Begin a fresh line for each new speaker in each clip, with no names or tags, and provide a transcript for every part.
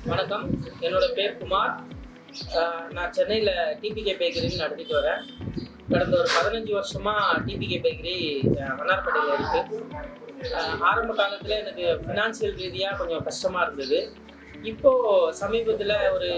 வணக்கம் என்னோட பேர் குமார் ஆஹ் நான் சென்னையில் டிபிகே பேக்கரின்னு நடத்திட்டு வரேன் கடந்த ஒரு பதினஞ்சு வருஷமா டிபிகே பேக்கரி மன்னார்பேட்டையில் இருக்கு ஆஹ் ஆரம்ப காலத்தில் எனக்கு ஃபினான்சியல் ரீதியாக கொஞ்சம் கஷ்டமாக இருந்தது இப்போ சமீபத்தில் ஒரு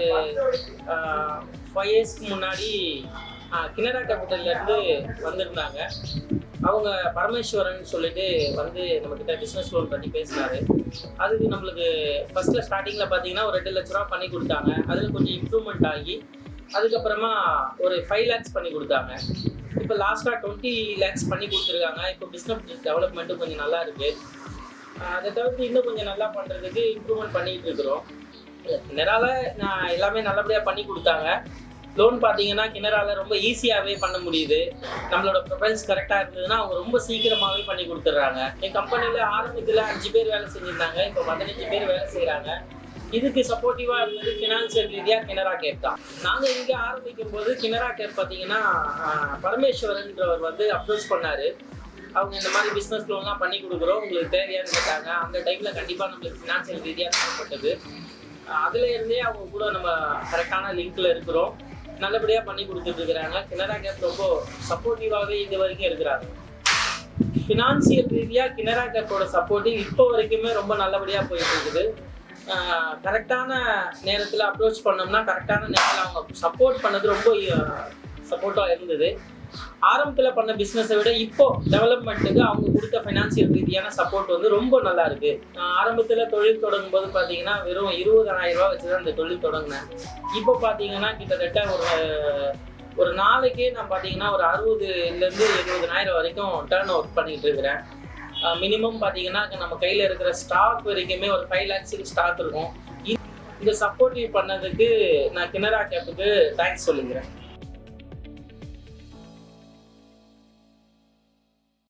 ஃபைவ் இயர்ஸ்க்கு முன்னாடி ஆஹ் கினரா கேபிட்டல்ல இருந்து வந்திருந்தாங்க அவங்க பரமேஸ்வரன் சொல்லிட்டு வந்து நம்மக்கிட்ட பிஸ்னஸ் லோன் பற்றி பேசினாரு அதுக்கு நம்மளுக்கு ஃபர்ஸ்ட்ல ஸ்டார்டிங்ல பார்த்தீங்கன்னா ஒரு ரெண்டு லட்ச ரூபா பண்ணி கொடுத்தாங்க அதில் கொஞ்சம் இம்ப்ரூவ்மெண்ட் ஆகி அதுக்கப்புறமா ஒரு ஃபைவ் லேக்ஸ் பண்ணி கொடுத்தாங்க இப்போ லாஸ்ட்டாக டுவெண்ட்டி லேக்ஸ் பண்ணி கொடுத்துருக்காங்க இப்போ பிஸ்னஸ் டெவலப்மெண்ட்டும் கொஞ்சம் நல்லா இருக்கு ஆஹ் அதை தவிர்த்து இன்னும் கொஞ்சம் நல்லா பண்ணுறதுக்கு இம்ப்ரூவ்மெண்ட் பண்ணிட்டு இருக்கிறோம் கிணறால நான் எல்லாமே நல்லபடியாக பண்ணி கொடுத்தாங்க லோன் பார்த்தீங்கன்னா கிணறால ரொம்ப ஈஸியாகவே பண்ண முடியுது நம்மளோட ப்ரொஃபைல்ஸ் கரெக்டாக இருந்ததுன்னா அவங்க ரொம்ப சீக்கிரமாகவே பண்ணி கொடுத்துட்றாங்க என் கம்பெனியில் ஆரம்பத்தில் அஞ்சு பேர் வேலை செஞ்சுருந்தாங்க இப்போ பதினஞ்சு பேர் வேலை செய்கிறாங்க இதுக்கு சப்போர்ட்டிவாக இருந்தது ஃபினான்சியல் ரீதியாக கினரா கேப் தான் நாங்கள் இங்கே ஆரம்பிக்கும் போது கினரா கேப் பார்த்தீங்கன்னா ஆஹ், பரமேஸ்வரன்றவர் வந்து அப்ரோச் பண்ணார் அவங்க இந்த மாதிரி பிஸ்னஸ் லோன்லாம் பண்ணி கொடுக்குறோம் உங்களுக்கு தேவையான்னு கேட்டாங்க அந்த டைமில் கண்டிப்பாக நம்மளுக்கு ஃபினான்சியல் ரீதியாக தேவைப்பட்டது ஆஹ், அதுல இருந்தே அவங்க கூட நம்ம கரெக்டான லிங்க்ல இருக்கிறோம் நல்லபடியாக பண்ணி கொடுத்துட்டு இருக்கிறாங்க கினரா கேப் ரொம்ப சப்போர்ட்டிவாகவே இது வரைக்கும் இருக்கிறாங்க ஃபினான்சியல் ரீதியாக கினரா கேப்போட சப்போர்ட்டிவ் இப்போ வரைக்குமே ரொம்ப நல்லபடியாக போயிட்டு இருக்குது கரெக்டான நேரத்தில் அப்ரோச் பண்ணோம்னா கரெக்டான நேரத்தில் அவங்க சப்போர்ட் பண்ணது ரொம்ப சப்போர்ட்டாக இருந்தது ஆரம்பத்தில் பண்ண பிஸ்னஸை விட இப்போ டெவலப்மெண்ட்டுக்கு அவங்க கொடுத்த ஃபைனான்சியல் ரீதியான சப்போர்ட் வந்து ரொம்ப நல்லா இருக்கு நான் ஆரம்பத்தில் தொழில் தொடங்கும் போது பார்த்தீங்கன்னா வெறும் இருபதனாயிரம் ரூபா வச்சு தான் இந்த தொழில் தொடங்கினேன் இப்போ பார்த்தீங்கன்னா கிட்டத்தட்ட ஒரு ஒரு நாளைக்கே நான் பார்த்தீங்கன்னா ஒரு அறுபதுலேருந்து எழுபதனாயிரம் வரைக்கும் டேர்ன் ஓவர் பண்ணிட்டு இருக்கிறேன் மினிமம் பார்த்தீங்கன்னா நம்ம கையில் இருக்கிற ஸ்டாக் வரைக்குமே ஒரு ஃபைவ் லேக்ஸுக்கு ஸ்டாக் இருக்கும் இந்த சப்போர்ட்டிவ் பண்ணதுக்கு நான் கினரா கேப்புக்கு தேங்க்ஸ் சொல்லிக்கிறேன்